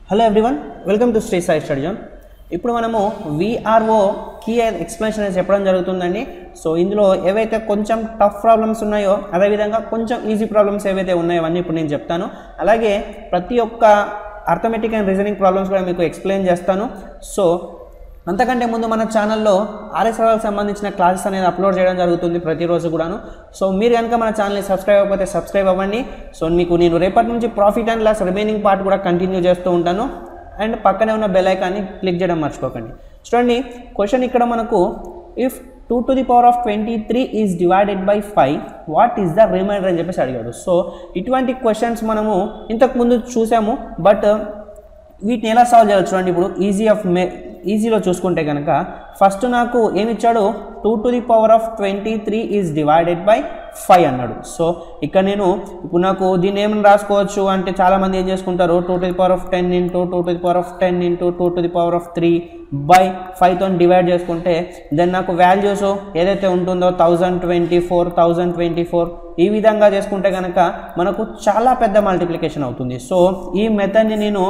hello everyone welcome to Sri Sai study zone ఇప్పుడు మనము VRO key explanation అనేది చెప్పడం జరుగుతుందండి సో ఇందులో ఏవైతే కొంచెం టఫ్ ప్రాబ్లమ్స్ ఉన్నాయో అదేవిధంగా కొంచెం ఈజీ ప్రాబ్లమ్స్ ఏవైతే ఉన్నాయో అవన్నీ ఇప్పుడు నేను చెప్తాను అలాగే ప్రతి ఒక్క అర్థమెటిక్ అండ్ రీజనింగ్ ప్రాబ్లమ్స్ కూడా మీకు ఎక్స్ప్లెయిన్ చేస్తాను సో అంతకంటే ముందు మన ఛానల్లో ఆర్ఎస్ఆర్కి సంబంధించిన క్లాసెస్ అనేది అప్లోడ్ చేయడం జరుగుతుంది ప్రతిరోజు కూడాను సో మీరు కనుక మన ఛానల్ని సబ్స్క్రైబ్ అవ్వకపోతే సబ్స్క్రైబ్ అవ్వండి సో మీకు నేను రేపటి నుంచి profit and loss remaining part కూడా కంటిన్యూ చేస్తూ ఉంటాను అండ్ పక్కనే ఉన్న బెల్ ఐకాన్ని క్లిక్ చేయడం మర్చిపోకండి చూడండి క్వశ్చన్ ఇక్కడ మనకు if two to the power of twenty three is divided by five what is the remainder అని చెప్పేసి అడిగాడు సో ఇటువంటి క్వశ్చన్స్ మనము ఇంతకుముందు చూసాము బట్ వీటిని ఎలా సాల్వ్ చేయాలి చూడండి ఇప్పుడు ఈజీ ఆఫ్ మే ఈజీలో చూసుకుంటే కనుక ఫస్ట్ నాకు ఏమి ఇచ్చాడు two to the power of twenty three is divided by five అన్నాడు సో ఇక్కడ నేను ఇప్పుడు నాకు దీన్ని ఏమని రాసుకోవచ్చు అంటే చాలామంది ఏం చేసుకుంటారు two to the power of ten into two to the power of ten into two to the power of three by ఫైవ్తో డివైడ్ చేసుకుంటే దెన్ నాకు వాల్యూస్ ఏదైతే ఉంటుందో thousand twenty four thousand twenty four ఈ విధంగా చేసుకుంటే కనుక మనకు చాలా పెద్ద మల్టిప్లికేషన్ అవుతుంది సో ఈ మెథడ్ని నేను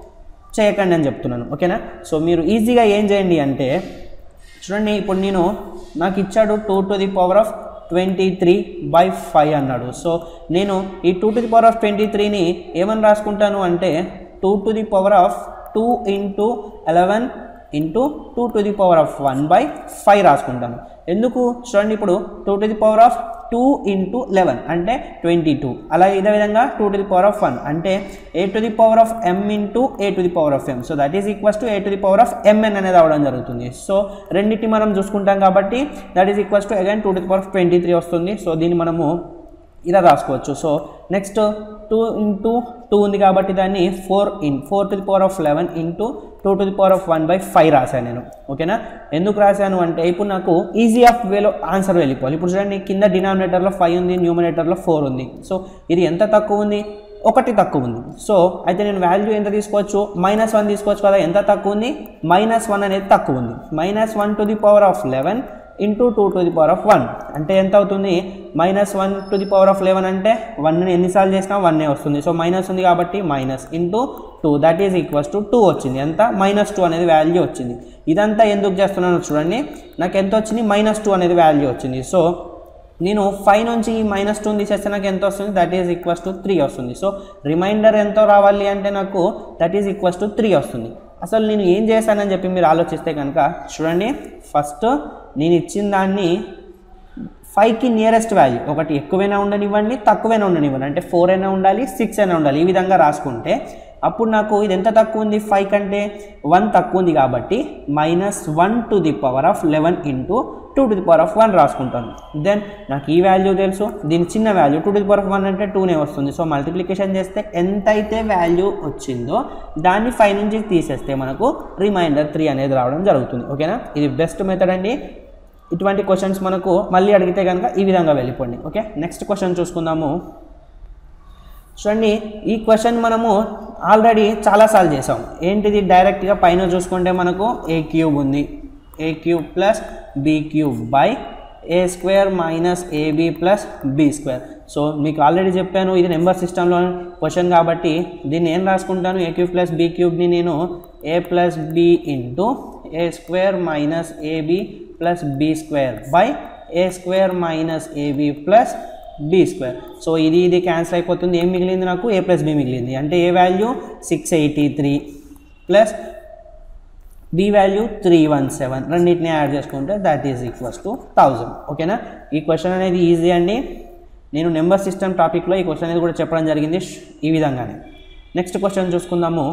చేయకండి అని చెప్తున్నాను ఓకేనా సో మీరు ఈజీగా ఏం చేయండి అంటే చూడండి ఇప్పుడు నేను నాకు ఇచ్చాడు two to the power of twenty three by five అన్నాడు సో నేను ఈ two to the power of twenty త్రీని ఏమని రాసుకుంటాను అంటే two to the power of two into eleven into two to the power of one by five రాసుకుంటాను ఎందుకు చూడండి ఇప్పుడు two to the power of two into eleven అంటే twenty two అలాగే ఇదే విధంగా two to the power of one అంటే ఏ to the power of M into A to the power of M so that is equals to A to the power of MN అనేది అవడం జరుగుతుంది so రెండింటి మనం చూసుకుంటాం కాబట్టి that is equals to again two to the power of twenty three వస్తుంది so దీన్ని మనము ఇలా రాసుకోవచ్చు so next two into two ఉంది కాబట్టి దాన్ని four in four to the power of eleven into two to the power of one by five రాశాను నేను ఓకేనా ఎందుకు రాశాను అంటే ఇప్పుడు నాకు ఈజీ ఆఫ్ వేలో ఆన్సర్ వెళ్ళిపోవాలి ఇప్పుడు చూడండి కింద డినామినేటర్లో ఫైవ్ ఉంది న్యూమినేటర్లో ఫోర్ ఉంది సో ఇది ఎంత తక్కువ ఉంది ఒకటి తక్కువ ఉంది సో అయితే నేను వాల్యూ ఎంత తీసుకోవచ్చు మైనస్ వన్ తీసుకోవచ్చు కదా ఎంత తక్కువ ఉంది మైనస్ వన్ అనేది తక్కువ ఉంది minus one to the power of eleven into two to the power of one అంటే ఎంత అవుతుంది minus one to the power of eleven అంటే వన్ ఎన్నిసార్లు చేసినా వన్నే వస్తుంది సో మైనస్ ఉంది కాబట్టి minus into two that is equals to two వచ్చింది ఎంత మైనస్ టూ అనేది వాల్యూ వచ్చింది ఇదంతా ఎందుకు చేస్తున్నానో చూడండి నాకు ఎంత వచ్చింది మైనస్ టూ అనేది వాల్యూ వచ్చింది సో నేను ఫైవ్ నుంచి ఈ మైనస్ టూని తీసేస్తే నాకు ఎంత వస్తుంది that is equals to three వస్తుంది సో రిమైండర్ ఎంతో రావాలి అంటే నాకు that is equals to three వస్తుంది అసలు నేను ఏం చేశానని చెప్పి మీరు ఆలోచిస్తే కనుక చూడండి ఫస్ట్ నేను ఇచ్చిన దాన్ని ఫైవ్కి నియరెస్ట్ వాల్యూ ఒకటి ఎక్కువైనా ఉండనివ్వండి తక్కువైనా ఉండనివ్వండి అంటే ఫోర్ అయినా ఉండాలి సిక్స్ అయినా ఉండాలి ఈ విధంగా రాసుకుంటే అప్పుడు నాకు ఇది ఎంత తక్కువ ఉంది ఫైవ్ కంటే వన్ తక్కువ ఉంది కాబట్టి minus one to the power of eleven into two to the power of one రాసుకుంటాను దెన్ నాకు ఈ వాల్యూ తెలుసు దీని చిన్న value two to the power of one అంటే టూనే వస్తుంది సో మల్టిప్లికేషన్ చేస్తే ఎంతైతే వాల్యూ వచ్చిందో దాన్ని ఫైవ్ నుంచి తీసేస్తే మనకు రిమైండర్ త్రీ అనేది రావడం జరుగుతుంది ఓకేనా ఇది బెస్ట్ మెథడ్ అండి ఇటువంటి క్వశ్చన్స్ మనకు మళ్ళీ అడిగితే కనుక ఈ విధంగా వెళ్ళిపోండి ఓకే నెక్స్ట్ క్వశ్చన్ చూసుకుందాము చూడండి ఈ క్వశ్చన్ మనము ఆల్రెడీ చాలాసార్లు చేసాం ఏంటిది డైరెక్ట్గా పైన చూసుకుంటే మనకు ఏ క్యూబ్ ఉంది A cube plus B cube by A square minus AB plus B square so మీకు ఆల్రెడీ చెప్పాను ఇది నెంబర్ సిస్టంలో క్వశ్చన్ కాబట్టి దీన్ని ఏం రాసుకుంటాను ఏ క్యూబ్ ప్లస్ బీ క్యూబ్ని నేను A plus B into A square minus AB plus B square by A square minus AB plus B square so ఇది ఇది క్యాన్సిల్ అయిపోతుంది ఏం మిగిలింది నాకు ఏ ప్లస్ బి మిగిలింది అంటే A value six eighty three plus B value three one seven రెండింటిని add చేసుకుంటే that is equals to thousand ఓకేనా ఈ క్వశ్చన్ అనేది ఈజీ అండి నేను నెంబర్ సిస్టమ్ టాపిక్లో ఈ క్వశ్చన్ అనేది కూడా చెప్పడం జరిగింది ఈ విధంగానే నెక్స్ట్ క్వశ్చన్ చూసుకుందాము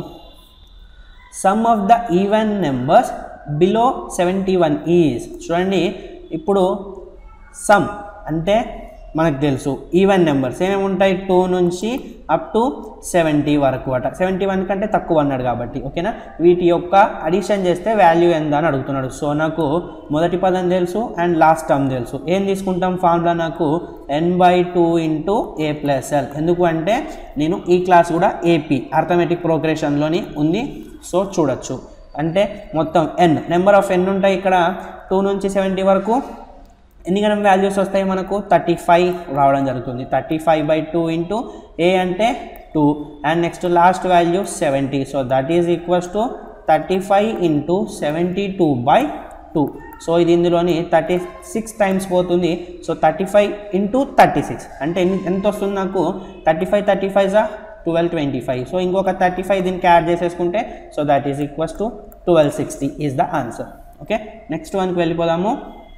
sum of the even numbers below seventy one is చూడండి ఇప్పుడు సమ్ అంటే మనకు తెలుసు ఈవెన్ నెంబర్స్ ఏమేమి ఉంటాయి టూ నుంచి అప్ టు సెవెంటీ వరకు అట సెవెంటీ వన్ కంటే తక్కువ అన్నాడు కాబట్టి ఓకేనా వీటి యొక్క అడిషన్ చేస్తే వాల్యూ ఎంత అని అడుగుతున్నాడు సో నాకు మొదటి పదం తెలుసు అండ్ లాస్ట్ టర్మ్ తెలుసు ఏం తీసుకుంటాం ఫార్ములా నాకు N by two into A plus L ఎందుకు అంటే నేను ఈ క్లాస్ కూడా ఏపీ అర్థమెటిక్ ప్రోగ్రెషన్లోని ఉంది సో చూడొచ్చు అంటే మొత్తం ఎన్ నెంబర్ ఆఫ్ ఎన్ ఉంటాయి ఇక్కడ టూ నుంచి సెవెంటీ వరకు ఎన్ని గణం వాల్యూస్ వస్తాయి మనకు థర్టీ ఫైవ్ రావడం జరుగుతుంది thirty five by two into a అంటే two and next last value seventy so that is equals to thirty five into seventy two by two so ఇది ఇందులోని థర్టీ సిక్స్ టైమ్స్ పోతుంది so thirty five into thirty six అంటే ఎన్ని ఎంత వస్తుంది నాకు thirty five thirty five జా twelve twenty five so ఇంకొక థర్టీ ఫైవ్ దీనికి యాడ్ చేసేసుకుంటే so that is equals to twelve sixty is the answer okay next వన్కి వెళ్ళిపోదాము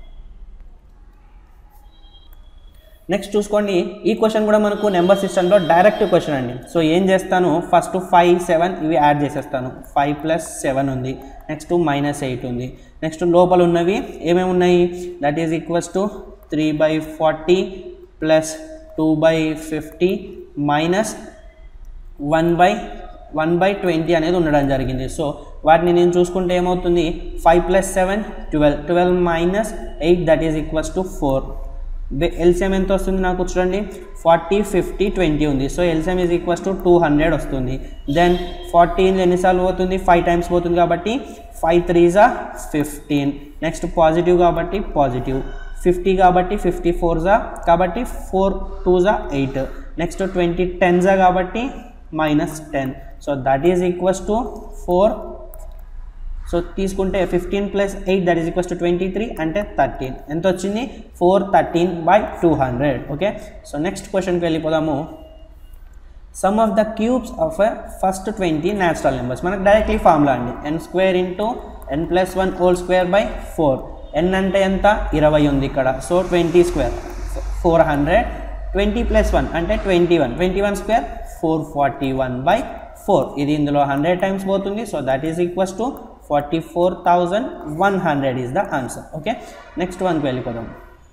నెక్స్ట్ చూసుకోండి ఈ క్వశ్చన్ కూడా మనకు నెంబర్ సిస్టంలో డైరెక్ట్ క్వశ్చన్ అండి సో ఏం చేస్తాను ఫస్ట్ ఫైవ్ సెవెన్ ఇవి యాడ్ చేసేస్తాను ఫైవ్ ప్లస్ సెవెన్ ఉంది నెక్స్ట్ మైనస్ ఎయిట్ ఉంది నెక్స్ట్ లోపల ఉన్నవి ఏమేమి ఉన్నాయి that is equals to three by forty plus two by fifty minus one by one by twenty అనేది ఉండడం జరిగింది సో వాటిని నేను చూసుకుంటే ఏమవుతుంది five plus seven twelve twelve minus eight that is equals to four LCM ఎంత వస్తుంది నాకు చూడండి ఫార్టీ ఫిఫ్టీ ట్వంటీ ఉంది so LCM is equals to two hundred వస్తుంది దెన్ ఫార్టీన్ ఎన్నిసార్లు పోతుంది ఫైవ్ టైమ్స్ పోతుంది కాబట్టి ఫైవ్ త్రీజా ఫిఫ్టీన్ నెక్స్ట్ పాజిటివ్ కాబట్టి పాజిటివ్ ఫిఫ్టీ కాబట్టి ఫిఫ్టీ ఫోర్జా కాబట్టి ఫోర్ టూజా ఎయిట్ నెక్స్ట్ ట్వంటీ టెన్జా కాబట్టి minus ten so that is equals to four so తీసుకుంటే fifteen plus eight that is equals to twenty three అంటే థర్టీన్ ఎంత వచ్చింది four thirteen by two hundred okay so next క్వశ్చన్కి వెళ్ళిపోదాము sum of the cubes of a first twenty natural numbers మనకు directly formula అండి n square into n plus one whole square by four n అంటే ఎంత ఇరవై ఉంది ఇక్కడ so twenty square four hundred twenty plus one అంటే twenty one twenty one square four forty one by four ఇది ఇందులో hundred times పోతుంది so that is equals to forty four thousand one hundred is the answer okay next వన్కి వెళ్ళిపోదాం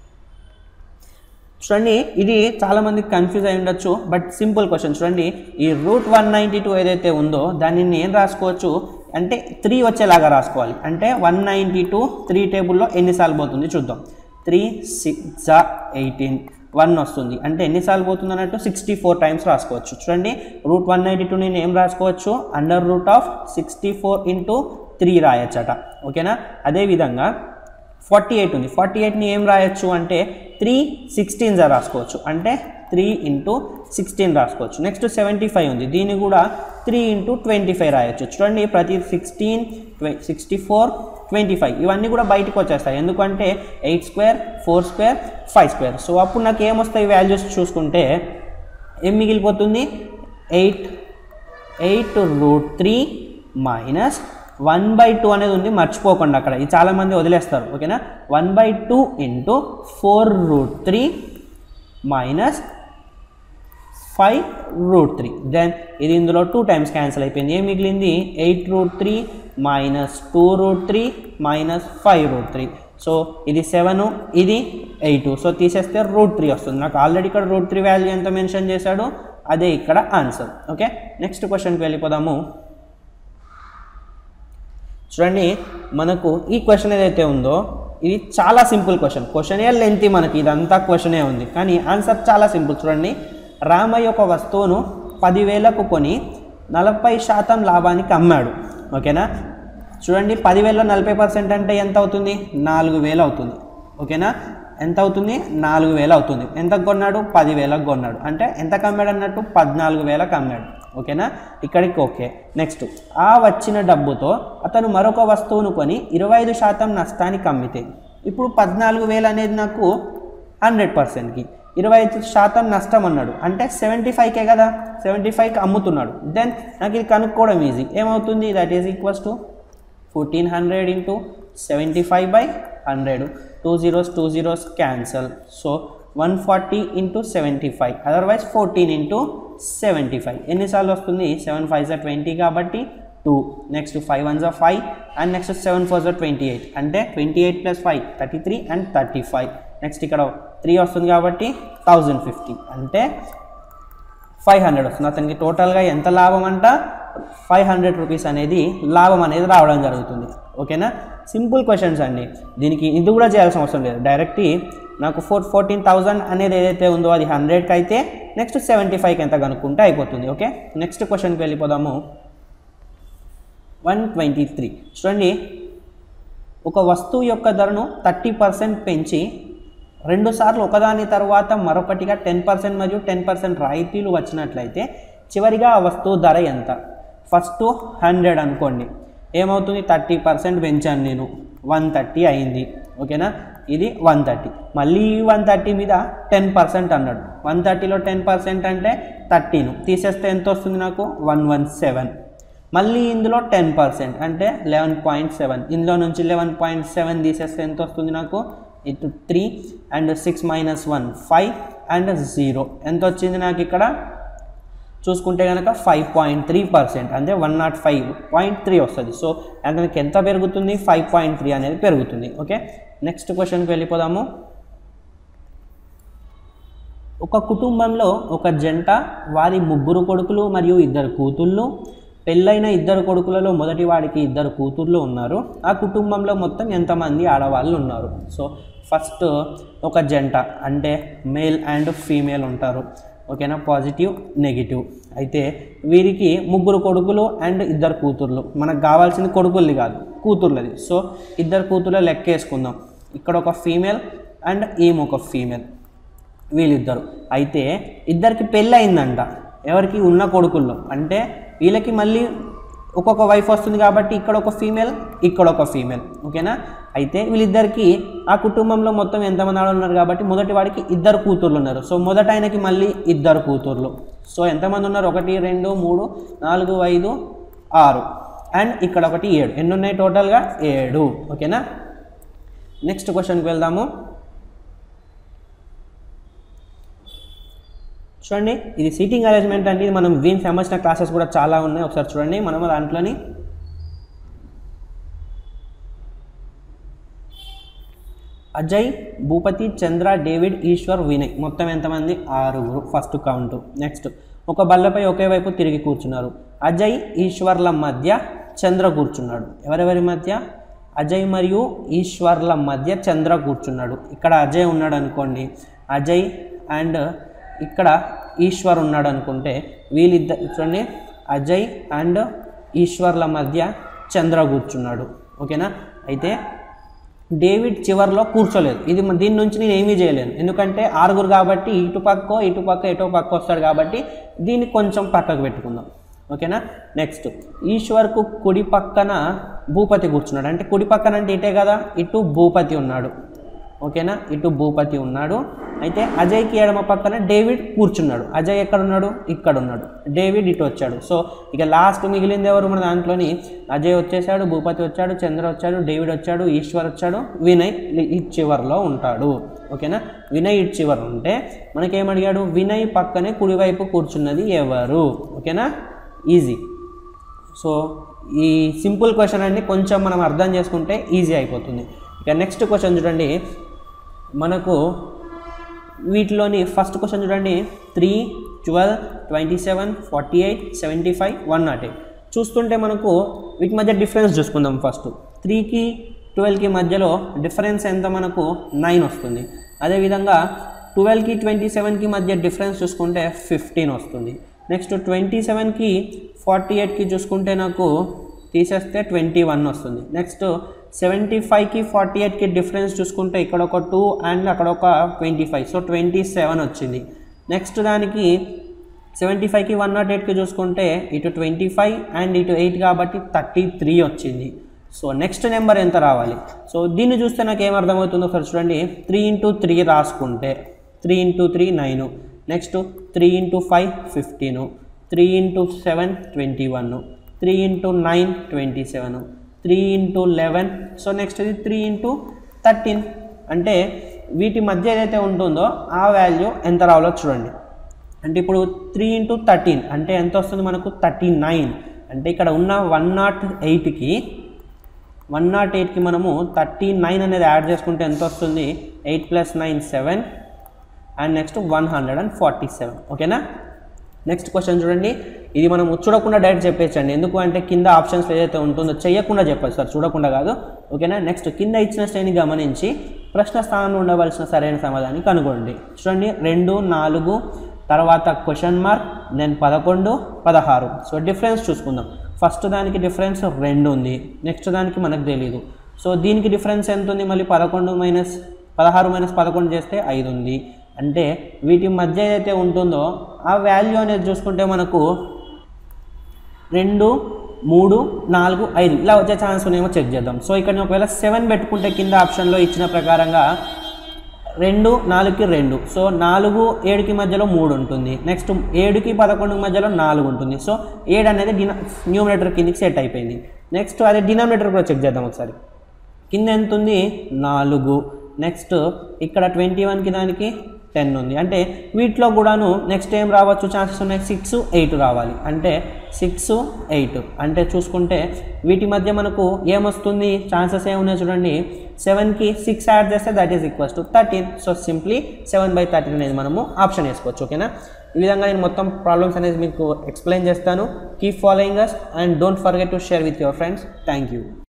చూడండి ఇది చాలామందికి confuse అయి ఉండొచ్చు బట్ సింపుల్ క్వశ్చన్ చూడండి ఈ రూట్ వన్ నైంటీ టూ ఏదైతే ఉందో దాన్ని నేను రాసుకోవచ్చు అంటే త్రీ వచ్చేలాగా రాసుకోవాలి అంటే వన్ నైంటీ టూ త్రీ టేబుల్లో ఎన్నిసార్లు పోతుంది చూద్దాం త్రీ సిక్స్ ఎయిటీన్ వన్ వస్తుంది అంటే ఎన్నిసార్లు పోతుంది అన్నట్టు సిక్స్టీ ఫోర్ టైమ్స్ రాసుకోవచ్చు చూడండి రూట్ వన్ నైంటీ టూ నేను ఏం రాసుకోవచ్చు under root of sixty four into three రాయొచ్చట ఓకేనా అదేవిధంగా ఫార్టీ ఎయిట్ ఉంది ఫార్టీ ఎయిట్ని ఏం రాయొచ్చు అంటే త్రీ సిక్స్టీన్జా రాసుకోవచ్చు అంటే త్రీ ఇంటూ సిక్స్టీన్ రాసుకోవచ్చు నెక్స్ట్ సెవెంటీ ఫైవ్ ఉంది దీన్ని కూడా త్రీ ఇంటూ ట్వంటీ ఫైవ్ రాయొచ్చు చూడండి ప్రతి సిక్స్టీన్ ట్వె సిక్స్టీ ఫోర్ ట్వంటీ ఫైవ్ ఇవన్నీ కూడా బయటకు వచ్చేస్తాయి ఎందుకంటే eight square four square five square so అప్పుడు నాకు ఏమొస్తాయి వాల్యూస్ చూసుకుంటే ఏం మిగిలిపోతుంది eight eight root three minus one by two అనేది ఉంది మర్చిపోకుండా అక్కడ ఇది చాలామంది వదిలేస్తారు ఓకేనా one by two into four root three minus five root three then ఇది ఇందులో టూ టైమ్స్ క్యాన్సిల్ అయిపోయింది ఏం మిగిలింది eight root three minus two root three minus five root three so ఇది సెవెన్ ఇది ఎయిట్ సో తీసేస్తే రూట్ త్రీ వస్తుంది నాకు ఆల్రెడీ ఇక్కడ రూట్ త్రీ వాల్యూ ఎంత మెన్షన్ చేశాడు అదే ఇక్కడ ఆన్సర్ ఓకే నెక్స్ట్ క్వశ్చన్కి వెళ్ళిపోదాము చూడండి మనకు ఈ క్వశ్చన్ ఏదైతే ఉందో ఇది చాలా సింపుల్ క్వశ్చన్ క్వశ్చన్ ఏ లెంత్ మనకి ఇదంతా క్వశ్చనే ఉంది కానీ ఆన్సర్ చాలా సింపుల్ చూడండి రామయ్య ఒక వస్తువును పదివేలకు కొని నలభై శాతం లాభానికి అమ్మాడు ఓకేనా చూడండి పదివేలలో నలభై పర్సెంట్ అంటే ఎంత అవుతుంది నాలుగు వేలు అవుతుంది ఓకేనా ఎంత అవుతుంది నాలుగు వేలు అవుతుంది ఎంతకు కొన్నాడు పదివేలకు కొన్నాడు అంటే ఎంతకు అమ్మాడు అన్నట్టు పద్నాలుగు వేలకు అమ్మాడు ఓకేనా ఇక్కడికి ఓకే నెక్స్ట్ ఆ వచ్చిన డబ్బుతో అతను మరొక వస్తువును కొని ఇరవై ఐదు శాతం నష్టానికి అమ్మితే ఇప్పుడు పద్నాలుగు వేలు అనేది నాకు హండ్రెడ్ పర్సెంట్కి ఇరవై ఐదు శాతం నష్టం అన్నాడు అంటే సెవెంటీ ఫైవ్కే కదా సెవెంటీ ఫైవ్కి అమ్ముతున్నాడు దెన్ నాకు ఇది కనుక్కోవడం ఈజీ ఏమవుతుంది that is equals to fourteen hundred into seventy five by hundred two zeros two zeros cancel so one forty into seventy five otherwise fourteen into seventy five ఎన్నిసార్లు వస్తుంది seven five జా twenty కాబట్టి two next five one జా five and next seven four జా twenty eight అంటే twenty eight plus five thirty three and thirty five next ఇక్కడ three వస్తుంది కాబట్టి థౌజండ్ ఫిఫ్టీ అంటే ఫైవ్ హండ్రెడ్ వస్తుంది అతనికి టోటల్గా ఎంత లాభం అంట ఫైవ్ హండ్రెడ్ రూపీస్ అనేది లాభం అనేది రావడం జరుగుతుంది ఓకేనా సింపుల్ క్వశ్చన్స్ అండి దీనికి ఇది కూడా చేయాల్సిన అవసరం లేదు డైరెక్ట్ నాకు ఫోర్ ఫోర్టీన్ థౌజండ్ అనేది ఏదైతే ఉందో అది హండ్రెడ్కి అయితే నెక్స్ట్ సెవెంటీ ఫైవ్కి ఎంత కనుక్కుంటే అయిపోతుంది ఓకే నెక్స్ట్ క్వశ్చన్కి వెళ్ళిపోదాము వన్ ట్వంటీ త్రీ చూడండి ఒక వస్తువు యొక్క ధరను థర్టీ పర్సెంట్ పెంచి రెండుసార్లు ఒకదాని తర్వాత మరొకటిగా టెన్ పర్సెంట్ మరియు టెన్ పర్సెంట్ రాయితీలు వచ్చినట్లయితే చివరిగా ఆ వస్తువు ధర ఎంత ఫస్ట్ హండ్రెడ్ అనుకోండి ఏమవుతుంది థర్టీ పర్సెంట్ పెంచాను నేను వన్ థర్టీ అయింది ఓకేనా ఇది వన్ థర్టీ మళ్ళీ వన్ థర్టీ మీద టెన్ పర్సెంట్ అన్నాడు వన్ థర్టీలో టెన్ పర్సెంట్ అంటే థర్టీన్ తీసేస్తే ఎంత వస్తుంది నాకు వన్ వన్ సెవెన్ మళ్ళీ ఇందులో టెన్ పర్సెంట్ అంటే లెవెన్ పాయింట్ సెవెన్ ఇందులో నుంచి లెవెన్ పాయింట్ సెవెన్ తీసేస్తే ఎంత వస్తుంది నాకు ఇటు three and six minus one five and zero ఎంత వచ్చింది నాకు ఇక్కడ చూసుకుంటే కనుక ఫైవ్ పాయింట్ త్రీ పర్సెంట్ అంటే one not five point three వస్తుంది సో అతనికి ఎంత పెరుగుతుంది ఫైవ్ పాయింట్ త్రీ అనేది పెరుగుతుంది ఓకే నెక్స్ట్ క్వశ్చన్కి వెళ్ళిపోదాము ఒక కుటుంబంలో ఒక జంట వారి ముగ్గురు కొడుకులు మరియు ఇద్దరు కూతుళ్ళు పెళ్ళైన ఇద్దరు కొడుకులలో మొదటి వాడికి ఇద్దరు కూతుర్లు ఉన్నారు ఆ కుటుంబంలో మొత్తం ఎంతమంది ఆడవాళ్ళు ఉన్నారు సో ఫస్ట్ ఒక జంట అంటే మేల్ అండ్ ఫీమేల్ ఉంటారు ఓకేనా పాజిటివ్ నెగిటివ్ అయితే వీరికి ముగ్గురు కొడుకులు అండ్ ఇద్దరు కూతుర్లు మనకు కావాల్సింది కొడుకులది కాదు కూతుర్లది సో ఇద్దరు కూతుర్ల లెక్క వేసుకుందాం ఇక్కడ ఒక ఫీమేల్ అండ్ ఈమె ఒక ఫీమేల్ వీళ్ళిద్దరు అయితే ఇద్దరికి పెళ్ళి అయిందంట ఎవరికి ఉన్న కొడుకుల్లో అంటే వీళ్ళకి మళ్ళీ ఒక్కొక్క వైఫ్ వస్తుంది కాబట్టి ఇక్కడ ఒక ఫీమేల్ ఇక్కడ ఒక ఫీమేల్ ఓకేనా అయితే వీళ్ళిద్దరికి ఆ కుటుంబంలో మొత్తం ఎంతమంది ఆడవాళ్ళు ఉన్నారు కాబట్టి మొదటి వాడికి ఇద్దరు కూతుర్లు ఉన్నారు సో మొదట ఆయనకి మళ్ళీ ఇద్దరు కూతుర్లు సో ఎంతమంది ఉన్నారు ఒకటి రెండు మూడు నాలుగు ఐదు ఆరు అండ్ ఇక్కడ ఒకటి ఏడు ఎన్ని ఉన్నాయి టోటల్గా ఏడు ఓకేనా నెక్స్ట్ క్వశ్చన్కి వెళ్దాము చూడండి ఇది సీటింగ్ అరేంజ్మెంట్ అండి ఇది మనం వీన్ సంబంధించిన క్లాసెస్ కూడా చాలా ఉన్నాయి ఒకసారి చూడండి మనం దాంట్లోని అజయ్ భూపతి చంద్ర డేవిడ్ ఈశ్వర్ వినయ్ మొత్తం ఎంతమంది ఆరుగురు ఫస్ట్ కౌంట్ నెక్స్ట్ ఒక బల్లపై ఒకే వైపు తిరిగి కూర్చున్నారు అజయ్ ఈశ్వర్ల మధ్య చంద్ర కూర్చున్నాడు ఎవరెవరి మధ్య అజయ్ మరియు ఈశ్వర్ల మధ్య చంద్ర కూర్చున్నాడు ఇక్కడ అజయ్ ఉన్నాడు అనుకోండి అజయ్ అండ్ ఇక్కడ ఈశ్వర్ ఉన్నాడు అనుకుంటే వీళ్ళిద్దరు చూడండి అజయ్ అండ్ ఈశ్వర్ల మధ్య చంద్ర కూర్చున్నాడు ఓకేనా అయితే డేవిడ్ చివర్లో కూర్చోలేదు ఇది మ- దీని నుంచి నేను ఏమీ చేయలేను ఎందుకంటే ఆరుగురు కాబట్టి ఇటు పక్కో ఇటు పక్క ఎటో పక్క వస్తాడు కాబట్టి దీన్ని కొంచెం పక్కకు పెట్టుకుందాం ఓకేనా నెక్స్ట్ ఈశ్వర్కు కుడి పక్కన భూపతి కూర్చున్నాడు అంటే కుడి పక్కన అంటే ఇటే కదా ఇటు భూపతి ఉన్నాడు ఓకేనా ఇటు భూపతి ఉన్నాడు అయితే అజయ్కి ఎడమ పక్కన డేవిడ్ కూర్చున్నాడు అజయ్ ఎక్కడ ఉన్నాడు ఇక్కడ ఉన్నాడు డేవిడ్ ఇటు వచ్చాడు సో ఇక లాస్ట్ మిగిలింది ఎవరు మన దాంట్లోని అజయ్ వచ్చేసాడు భూపతి వచ్చాడు చంద్ర వచ్చాడు డేవిడ్ వచ్చాడు ఈశ్వర్ వచ్చాడు వినయ్ ఈ చివర్లో ఉంటాడు ఓకేనా వినయ్ ఇటు చివర ఉంటే మనకేమడిగాడు వినయ్ పక్కనే కుడివైపు కూర్చున్నది ఎవరు ఓకేనా ఈజీ సో ఈ సింపుల్ క్వశ్చన్ అండి కొంచెం మనం అర్థం చేసుకుంటే ఈజీ అయిపోతుంది ఇక నెక్స్ట్ క్వశ్చన్ చూడండి మనకు వీటిలోని ఫస్ట్ క్వశ్చన్ చూడండి three twelve twenty seven forty eight seventy five one not eight చూస్తుంటే మనకు వీటి మధ్య డిఫరెన్స్ చూసుకుందాం ఫస్ట్ త్రీకి ట్వెల్వ్కి మధ్యలో డిఫరెన్స్ ఎంత మనకు నైన్ వస్తుంది అదేవిధంగా ట్వెల్వ్కి ట్వంటీ సెవెన్కి మధ్య డిఫరెన్స్ చూసుకుంటే ఫిఫ్టీన్ వస్తుంది నెక్స్ట్ ట్వంటీ సెవెన్కి ఫార్టీ ఎయిట్కి చూసుకుంటే నాకు తీసేస్తే ట్వంటీ వన్ వస్తుంది నెక్స్ట్ సెవెంటీ ఫైవ్కి ఫార్టీ ఎయిట్కి డిఫరెన్స్ చూసుకుంటే ఇక్కడ ఒక టూ అండ్ అక్కడ ఒక twenty five so twenty seven వచ్చింది నెక్స్ట్ దానికి సెవెంటీ ఫైవ్కి వన్ నాట్ ఎయిట్కి చూసుకుంటే ఇటు ట్వంటీ ఫైవ్ అండ్ ఇటు ఎయిట్ కాబట్టి థర్టీ త్రీ వచ్చింది సో నెక్స్ట్ నెంబర్ ఎంత రావాలి సో దీన్ని చూస్తే నాకు ఏం అర్థమవుతుందో ఒకసారి చూడండి త్రీ ఇంటూ త్రీ రాసుకుంటే three into three nine next three into five ఫిఫ్టీను three into seven twenty one three into nine twenty seven three into eleven so next ఇది త్రీ ఇంటూ థర్టీన్ అంటే వీటి మధ్య ఏదైతే ఉంటుందో ఆ వాల్యూ ఎంత రావాలో చూడండి అంటే ఇప్పుడు త్రీ ఇంటూ థర్టీన్ అంటే ఎంత వస్తుంది మనకు థర్టీ నైన్ అంటే ఇక్కడ ఉన్న వన్ నాట్ ఎయిట్కి వన్ నాట్ ఎయిట్కి మనము థర్టీ నైన్ అనేది యాడ్ చేసుకుంటే ఎంత వస్తుంది eight plus nine seven and next one hundred and forty seven ఓకేనా నెక్స్ట్ క్వశ్చన్ చూడండి ఇది మనం చూడకుండా డైరెక్ట్ చెప్పేచ్చండి ఎందుకు అంటే కింద ఆప్షన్స్ ఏదైతే ఉంటుందో చేయకుండా చెప్పచ్చు సార్ చూడకుండా కాదు ఓకేనా నెక్స్ట్ కింద ఇచ్చిన శ్రేణి గమనించి ప్రశ్న స్థానంలో ఉండవలసిన సరైన సమాధానం కనుగొండి చూడండి రెండు నాలుగు తర్వాత క్వశ్చన్ మార్క్ దెన్ పదకొండు పదహారు సో డిఫరెన్స్ చూసుకుందాం ఫస్ట్ దానికి డిఫరెన్స్ రెండు ఉంది నెక్స్ట్ దానికి మనకు తెలియదు సో దీనికి డిఫరెన్స్ ఎంత ఉంది మళ్ళీ పదకొండు మైనస్ పదహారు మైనస్ పదకొండు చేస్తే ఐదు ఉంది అంటే వీటి మధ్య ఏదైతే ఉంటుందో ఆ వాల్యూ అనేది చూసుకుంటే మనకు రెండు మూడు నాలుగు ఐదు ఇలా వచ్చే ఛాన్స్ ఉన్నాయేమో చెక్ చేద్దాం సో ఇక్కడ నేను ఒకవేళ సెవెన్ పెట్టుకుంటే కింద ఆప్షన్లో ఇచ్చిన ప్రకారంగా రెండు నాలుగుకి రెండు సో నాలుగు ఏడుకి మధ్యలో మూడు ఉంటుంది నెక్స్ట్ ఏడుకి పదకొండు మధ్యలో నాలుగు ఉంటుంది సో ఏడు అనేది డినా న్యూమినేటర్ కిందకి సెట్ అయిపోయింది నెక్స్ట్ అదే డినామినేటర్ కూడా చెక్ చేద్దాం ఒకసారి కింద ఎంత ఉంది నాలుగు నెక్స్ట్ ఇక్కడ ట్వంటీ వన్కి దానికి టెన్ ఉంది అంటే వీటిలో కూడాను నెక్స్ట్ ఏం రావచ్చు ఛాన్సెస్ ఉన్నాయి సిక్స్ ఎయిట్ రావాలి అంటే సిక్స్ ఎయిట్ అంటే చూసుకుంటే వీటి మధ్య మనకు ఏమొస్తుంది ఛాన్సెస్ ఏమున్నాయి చూడండి సెవెన్కి సిక్స్ యాడ్ చేస్తే that is equals to thirteen so simply seven by thirteen అనేది మనము ఆప్షన్ వేసుకోవచ్చు ఓకేనా ఈ విధంగా నేను మొత్తం ప్రాబ్లమ్స్ అనేది మీకు ఎక్స్ప్లెయిన్ చేస్తాను keep following us and don't forget to share with your friends thank you